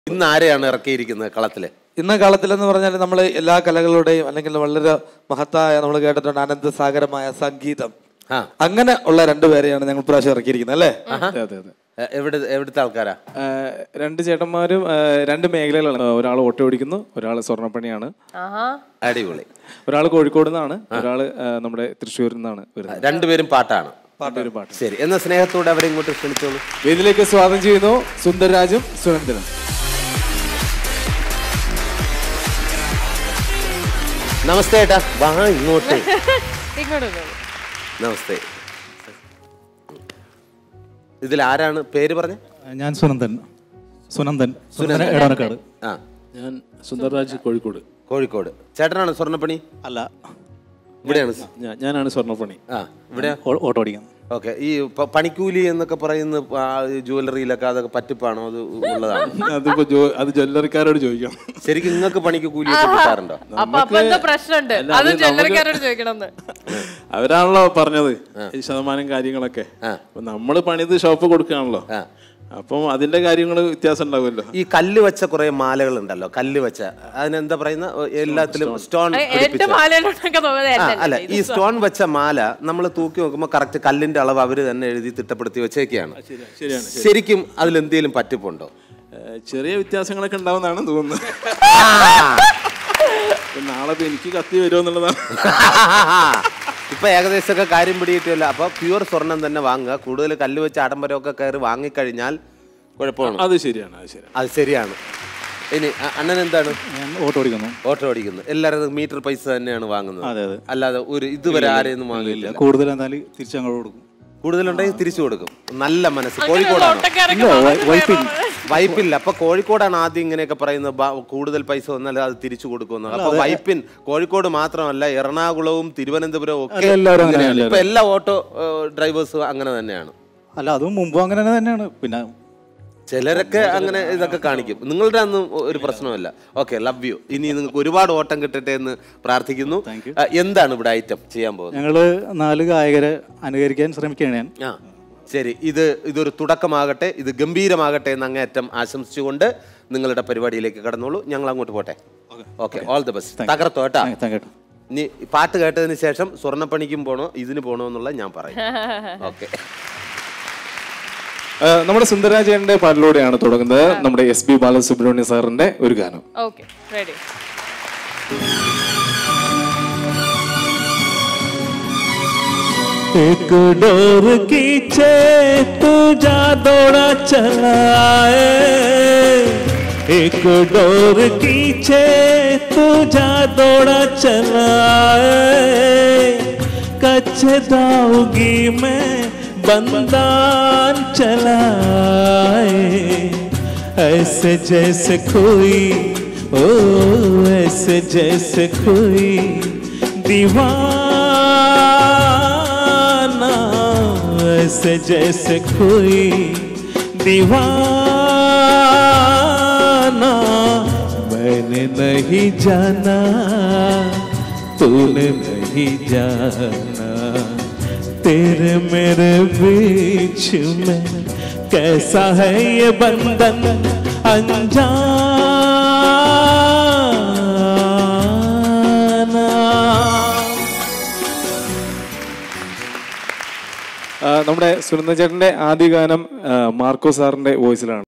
ഇന്ന് ആരെയാണ് ഇറക്കിയിരിക്കുന്നത് കളത്തില് ഇന്ന് കാലത്തിലെന്ന് പറഞ്ഞാൽ നമ്മൾ എല്ലാ കലകളുടെയും അല്ലെങ്കിൽ വളരെ മഹത്തായ നമ്മൾ കേട്ടിട്ടുണ്ട് അനന്തസാഗരമായ സംഗീതം ആ അങ്ങനെ ഉള്ള രണ്ടുപേരെയാണ് ഞങ്ങൾ പ്രാവശ്യം ഇറക്കിയിരിക്കുന്നത് അല്ലേ അതെ അതെ അതെ എ- എവിടെ എവിടുത്തെ ആൾക്കാരാ ആ, രണ്ട് ചേട്ടന്മാരും ആ, രണ്ട് മേഖലകളാണ് ഒരാൾ ഓട്ടോ ഓടിക്കുന്നു ഒരാൾ സ്വർണ്ണപ്പണിയാണ് ആഹാ അടിപൊളി ഒരാൾ കോഴിക്കോട് നിന്നാണ് ഒരാൾ നമ്മുടെ തൃശ്ശൂരിൽ നിന്നാണ് വരുന്നത് രണ്ടുപേരും പാട്ടാണ് ഒരു പാട്ട് ശരി എന്നാ സ്നേഹത്തോടെ അവരെ ഇങ്ങോട്ട് ക്ഷണിച്ചോളൂ വേദിയിലേക്ക് സ്വാഗതം ചെയ്യുന്നു സുന്ദർരാജും സുനന്ദനും നമസ്തേ ഏട്ടാ വാ ഇങ്ങോട്ട് ഇങ്ങോട്ട് വരൂ. നമസ്തേ ഇതിൽ ആരാണ് പേര് പറഞ്ഞ ഞാൻ സുനന്ദൻ സുനന്ദൻ സുനന്ദൻ എടവനക്കാട് ആ ഞാൻ സുന്ദർരാജ് കോഴിക്കോട് കോഴിക്കോട് ചേട്ടനാണ് സ്വർണ്ണപ്പണി അല്ല ഇവിടെയാണ് സ്- ഞാ- ഞാനാണ് സ്വർണ്ണപ്പണി ആ ഇവിടെ ഓ- ഓട്ടോ ഓടിക്കാം ഓക്കെ ഈ പ- പണിക്കൂലി എന്നൊക്കെ പറയുന്ന ആ ജുവലറിയിലൊക്കെ അതൊക്കെ പറ്റിപ്പാണോ അത് ഉള്ളതാണ് അതിപ്പോ ജോ- അത് ജ്വല്ലറിക്കാരോട് ചോദിക്കാം ശരിക്കും നിങ്ങൾക്ക് പണിക്ക് കൂലിയൊക്കെ കിട്ടാറുണ്ടോ അപ്പൊ അപ്പൊ എന്തോ പ്രശ്നമുണ്ട് അല്ല, അത് അത് നമുക്ക് ജ്വല്ലറിക്കാരോട് ചോദിക്കണമെന്ന് അവരാണല്ലോ പറഞ്ഞത് ഈ ശതമാനം കാര്യങ്ങളൊക്കെ ആ. അപ്പൊ നമ്മള് പണിത് ഷോപ്പ് കൊടുക്കുകയാണല്ലോ ആ. അപ്പം അതിന്റെ കാര്യങ്ങൾ വ്യത്യാസം ഉണ്ടാവുമല്ലോ ഈ കല്ല് വെച്ച കുറെ മാലകൾ ഉണ്ടല്ലോ കല്ല് വെച്ച അതിനെന്താ പറയുന്ന എല്ലാത്തിലും സ്റ്റോൺ എട്ട് മാലയിലൊക്കെ ആ, അല്ല ഈ സ്റ്റോൺ വെച്ച മാല നമ്മൾ തൂക്കി നോക്കുമ്പോൾ കറക്റ്റ് കല്ലിന്റെ അളവ് അവര് തന്നെ എഴുതി തിട്ടപ്പെടുത്തി വെച്ചേക്കാണ് ശരിയാണ് ശരിക്കും അതിൽ എന്തെങ്കിലും പറ്റിപ്പുണ്ടോ ഏഹ് ചെറിയ വ്യത്യാസങ്ങളൊക്കെ ഉണ്ടാവുന്നതാണ് തോന്നുന്നത് ഇപ്പൊ നാളെ ഇപ്പൊ എനിക്ക് കത്തി വരുമോ എന്നുള്ളതാണ് ഇപ്പൊ ഏകദേശമൊക്കെ കാര്യം പിടിയിട്ടില്ല അപ്പൊ പ്യുവർ സ്വർണം തന്നെ വാങ്ങുക കൂടുതൽ കല്ല് വെച്ച് ആഡംബരമൊക്കെ കയറി വാങ്ങിക്കഴിഞ്ഞാൽ കുഴപ്പമാണ് അത് ശരിയാണ് അത് ശരിയാണ് അത് ശരിയാണ് ഇനി അ- അണ്ണൻ എന്താണ് ഞാൻ ഓട്ടോ ഓടിക്കുന്നു ഓട്ടോ ഓടിക്കുന്നത് എല്ലാവരും മീറ്റർ പൈസ തന്നെയാണ് വാങ്ങുന്നത് അതെ, അതെ. അല്ലാതെ ഒരു ഇതുവരെ ആരെയൊന്നും വാങ്ങിയില്ല കൂടുതൽ എന്തായാലും തിരിച്ചങ്ങോട്ട് കൊടുക്കും കൂടുതലുണ്ടെങ്കിൽ തിരിച്ചു കൊടുക്കും നല്ല മനസ്സ് കോഴിക്കോടാണ് ഓട്ടക്കാരൊക്കെ വൈപ്പിൽ വൈപ്പില്ല അപ്പൊ കോഴിക്കോടാണ് ആദ്യം ഇങ്ങനെയൊക്കെ പറയുന്നത് ബ- കൂടുതൽ പൈസ വന്നാൽ അത് തിരിച്ചു കൊടുക്കുന്നത് അപ്പൊ വൈപ്പിൻ കോഴിക്കോട് മാത്രമല്ല എറണാകുളവും തിരുവനന്തപുരവും ഒക്കെ അല്ല, എല്ലാവരും അങ്ങനെ ഇങ്ങനെയാണ്. ഇപ്പൊ എല്ലാ ഓട്ടോ ഡ്രൈവേഴ്സും അങ്ങനെ തന്നെയാണ് അല്ല അതും മുമ്പും അങ്ങനെ തന്നെയാണ് പിന്നെ ചിലരൊക്കെ അങ്ങനെ ഇതൊക്കെ കാണിക്കും നിങ്ങളുടെ ഒന്നും ഒരു പ്രശ്നമല്ല ഓക്കെ ലവ് യു ഇനി നിങ്ങൾക്ക് ഒരുപാട് ഓട്ടം കിട്ടട്ടെ എന്ന് പ്രാർത്ഥിക്കുന്നു ആ, എന്താണ് ഇവിടെ ഐറ്റം ചെയ്യാൻ പോകുന്നത് ഞങ്ങള് നാല് ഗായകരെ അനുകരിക്കാൻ ശ്രമിക്കുകയാണ് ഞാൻ ആ ശരി ഇത് ഇതൊരു തുടക്കമാകട്ടെ ഇത് ഗംഭീരമാകട്ടെ എന്ന് അങ്ങേയറ്റം ആശംസിച്ചുകൊണ്ട് നിങ്ങളുടെ പരിപാടിയിലേക്ക് കടന്നോളൂ ഞങ്ങൾ അങ്ങോട്ട് പോട്ടെ ഓക്കെ ഓൾ ദി ബെസ്റ്റ് തകർത്തോ കേട്ടാ താങ്ക് യു ഇനി പാട്ട് കേട്ടതിന് ശേഷം സ്വർണ്ണപ്പണിക്കും പോണോ ഇതിന് പോണോ എന്നുള്ള ഞാൻ പറയും ഓക്കെ ഏഹ് നമ്മുടെ സുന്ദരരാജന്റെ പാട്ടിലൂടെയാണ് തുടങ്ങുന്നത് നമ്മുടെ എസ് പി ബാലസുബ്രഹ്മണ്യ സാറിന്റെ ഒരു ഗാനം ഓക്കെ റെഡി एक डोर खींचे तू जा दौड़ा चलाए एक डोर खींचे तू जा दौड़ा चलाए कच्छ दाऊगी मैं बंदान चलाए ऐसे जैसे कोई ओ ऐसे जैसे कोई दीवाना ऐसे जैसे कोई दीवाना मैंने नहीं जाना तूने नहीं जाना तेरे मेरे बीच में कैसा है ये बंधन अनजाना ആ, നമ്മുടെ സുനന്ദ ചേട്ടന്റെ ആദ്യ ഗാനം ആ, മാർക്കോ സാറിന്റെ വോയിസിലാണ്